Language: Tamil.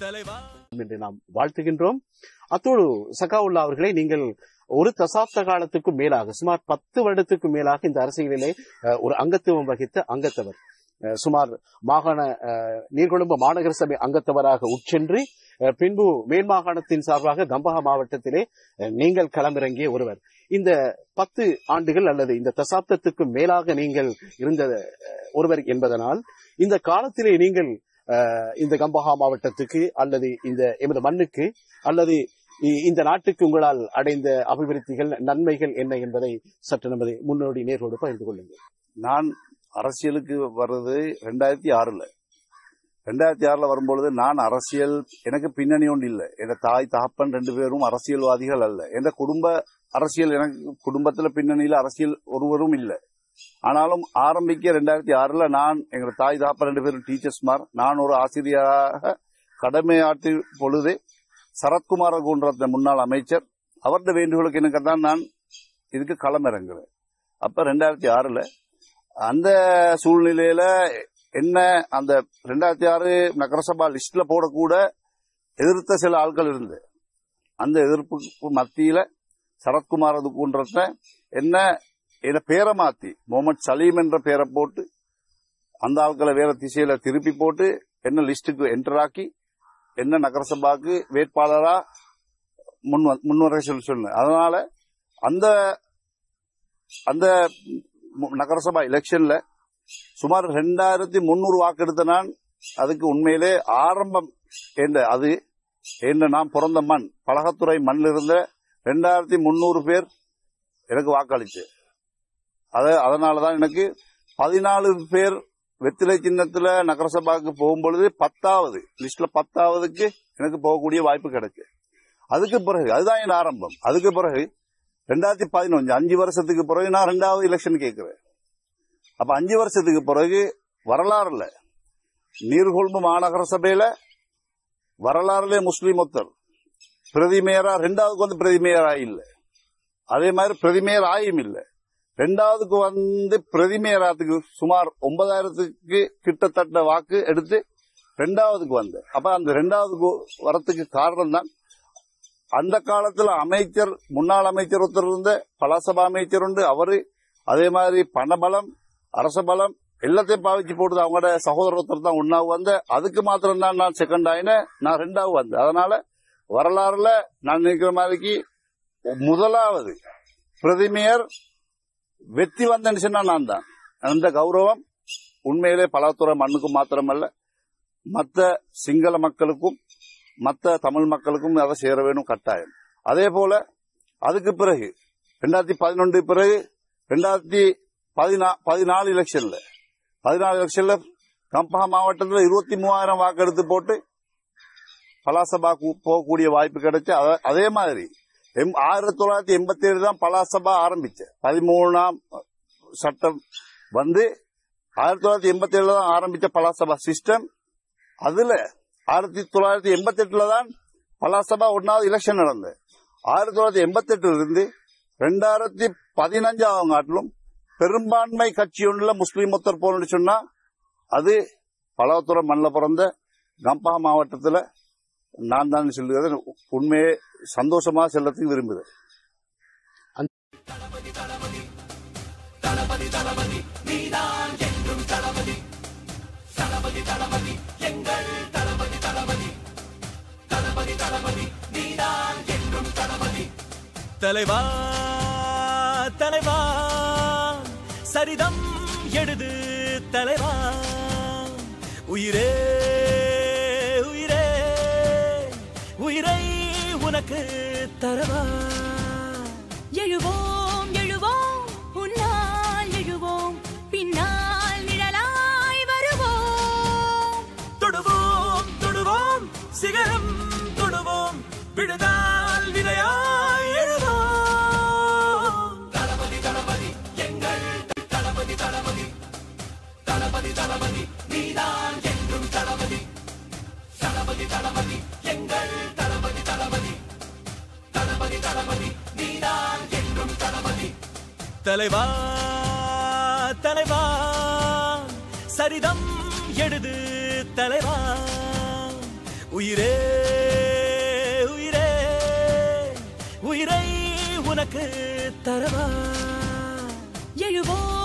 தலைவா என்று நாம் வாழ்த்துகின்றோம் அத்தோடு சகாவுல்லா அவர்களை நீங்கள் ஒரு தசாப்த காலத்துக்கும் மேலாக சுமார் பத்து வருடத்துக்கும் மேலாக இந்த அரசியலிலே அஹ், ஒரு அங்கத்துவம் வகித்த அங்கத்தவர் அஹ், சுமார் மாகாண அஹ், நீர்கொழும்பு மாநகர சபை அங்கத்தவராக உட்சென்று அஹ், பின்பு மேல் மாகாணத்தின் சார்பாக கம்பஹா மாவட்டத்திலே அஹ், நீங்கள் களமிறங்கிய ஒருவர் இந்த பத்து ஆண்டுகள் அல்லது இந்த தசாப்தத்துக்கு மேலாக நீங்கள் இருந்த அஹ், ஒருவர் என்பதனால் இந்த காலத்திலே நீங்கள் அஹ், இந்த கம்பஹா மாவட்டத்துக்கு அல்லது இந்த எமது மண்ணுக்கு அல்லது இ- இந்த நாட்டுக்கு உங்களால் அடைந்த அபிவிருத்திகள் நன்மைகள் என்ன என்பதை சற்று நமது முன்னோடி நேரோடு பகிர்ந்து கொள்ளுங்கள் நான் அரசியலுக்கு வர்றது ரெண்டாயிரத்தி ஆறுல ரெண்டாயிரத்தி ஆறுல வரும்பொழுது நான் அரசியல் எனக்கு பின்னணி ஒன்று இல்லை என் தாய் தகப்பன் ரெண்டு பேரும் அரசியல்வாதிகள் அல்ல என் குடும்ப அரசியல் எனக்கு குடும்பத்துல பின்னணியில அரசியல் ஒருவரும் இல்லை ஆனாலும் ஆரம்பிக்க ரெண்டாயிரத்தி ஆறுல நான் எங்க தாய் தகப்பன் ரெண்டு பேரும் டீச்சர்ஸ்மார் நான் ஒரு ஆசிரியராக கடமையாற்றி பொழுது சரத்குமார குன்றத்த முன்னாள் அமைச்சர் அவருடைய வேண்டுகோளுக்கு எனக்கு தான் நான் இதுக்கு களமிறங்குறேன் அப்ப ரெண்டாயிரத்தி ஆறுல அந்த சூழ்நிலையில என்ன அந்த ரெண்டாயிரத்தி ஆறு நகரசபா லிஸ்ட்ல போடக்கூட எதிர்த்த சில ஆட்கள் இருந்து அந்த எதிர்ப்புக்கு மத்தியில சரத்குமார் அது போன்றத என்ன என்ன பேரை மாத்தி முகமது சலீம் என்ற பேரை போட்டு அந்த ஆட்களை வேற திசையில திருப்பி போட்டு என்ன லிஸ்டுக்கு என்டர் ஆக்கி என்ன நகரசபாக்கு வேட்பாளரா முன் வ- முன்வர சொல்லி சொன்னேன் அதனால அந்த அந்த மு- நகரசபா எலெக்ஷன்ல சுமார் ரெண்டாயிரத்தி முன்னூறு வாக்கு எடுத்த நான் அதுக்கு உண்மையிலே ஆரம்பம் என்ற அது என்ற நான் பிறந்த மண் பலகத்துறை மண்ணில் இருந்த ரெண்டாயிரத்தி முன்னூறு பேர் எனக்கு வாக்களிச்சு அத அதனாலதான் எனக்கு பதினாலு பேர் வெத்திலை சின்னத்துல நகரசபாக்கு போகும்பொழுது பத்தாவது லிஸ்ட்ல பத்தாவதுக்கு எனக்கு போகக்கூடிய வாய்ப்பு கிடைச்சு அதுக்கு பிறகு அதுதான் என் ஆரம்பம் அதுக்கு பிறகு ரெண்டாயிரத்தி பதினொன்று அஞ்சு வருஷத்துக்கு பிறகு நான் ரெண்டாவது எலெக்ஷன் கேட்கிறேன் அப்ப அஞ்சு வருஷத்துக்கு பிறகு வரலாறுல நீர்கொழும்பு மாநகர சபையில வரலாறுல முஸ்லீம் ஒத்தர் பிரதி மேயரா ரெண்டாவதுக்கு வந்து பிரதி மேயரா இல்ல அதே மாதிரி பிரதி மேயர் ஆயும் இல்ல ரெண்டாவதுக்கு வந்து பிரதி மேயராத்துக்கு சுமார் ஒன்பதாயிரத்துக்கு கிட்டத்தட்ட வாக்கு எடுத்து ரெண்டாவதுக்கு வந்தேன் அப்ப அந்த ரெண்டாவதுக்கு வரத்துக்கு காரணம் தான் அந்த காலத்துல அமைச்சர் முன்னாள் அமைச்சர் ஒருத்தர் இருந்த பலாசபா அமைச்சர் உண்டு அவரு அதே மாதிரி பணபலம் அரச பலம் எல்லாத்தையும் பாவிச்சு போடுது அவங்களோட சகோதரர் ஒருத்தர் தான் ஒன்னாவு வந்த அதுக்கு மாத்திரம் தான் நான் செகண்ட் ஆயினேன் நான் ரெண்டாவது வந்தேன் அதனால வரலாறுல நான் நினைக்கிற மாதிரிக்கு முதலாவது பிரதிமையர் வெற்றி வந்தேன்னு சொன்னா நான் தான் அந்த கௌரவம் உண்மையிலே பலாத்துறை மண்ணுக்கு மாத்திரமல்ல மத்த சிங்கள மக்களுக்கும் மத்த தமிழ் மக்களுக்கும் அதை சேர வேணும் கட்டாயம் அதே போல அதுக்கு பிறகு ரெண்டாயிரத்தி பதினொன்று பிறகு ரெண்டாயிரத்தி பதினா பதினாலு எலெக்ஷன்ல பதினாலு எலெக்ஷன்ல கம்பஹா மாவட்டத்தில் இருபத்தி மூவாயிரம் வாக்கு எடுத்து போட்டு பலாசபா போகக்கூடிய வாய்ப்பு கிடைச்சு அத- அதே மாதிரி எம்- ஆயிரத்தி தொள்ளாயிரத்தி எண்பத்தி ஏழு தான் பலாசபா ஆரம்பிச்ச பதிமூணாம் சட்டம் வந்து ஆயிரத்தி தொள்ளாயிரத்தி எண்பத்தி ஏழுல தான் ஆரம்பிச்ச பலாசபா சிஸ்டம் அதுல ஆயிரத்தி தொள்ளாயிரத்தி எண்பத்தி எட்டுல தான் பலாசபா ஒன்னாவது எலெக்ஷன் நடந்தது ஆயிரத்தி தொள்ளாயிரத்தி எண்பத்தி எட்டுல இருந்து ரெண்டாயிரத்தி பதினஞ்சாவது காட்டிலும் பெரும்பான்மை கட்சி ஒன்றுல முஸ்லீம் ஒத்தர் போகணும்னு சொன்னா அது பலாத்துறை மண்ணில் பிறந்த கம்பா மாவட்டத்துல நான் தான் சொல்லுகிறது உண்மையே சந்தோஷமா செல்லத்துக்கு விரும்புகிறேன் தலைவா தலைவா சரிதம் எழுது தலைவா உயிரே உயிரே உயிரை உனக்கு தரவா எழுவோம் எழுவோம் உன்னால் எழுவோம் பின்னால் நிழலாய் வருவோம் தொடுவோம் தொடுவோம் சிகரம் தொடுவோம் விடுதால் விதையாய் எழுவோம் தளபதி தளபதி எங்கள் தளபதி தளபதி தளபதி தளபதி நீதான் என்றும் தளபதி தளபதி தளபதி எங்கள் தளபதி தளபதி தளபதி தளபதி நீதான் என்றும் தளபதி தலைவா தலைவா சரிதம் எழுது தலைவா உயிரே உயிரே உயிரை உனக்கு தரவா எழுவோம்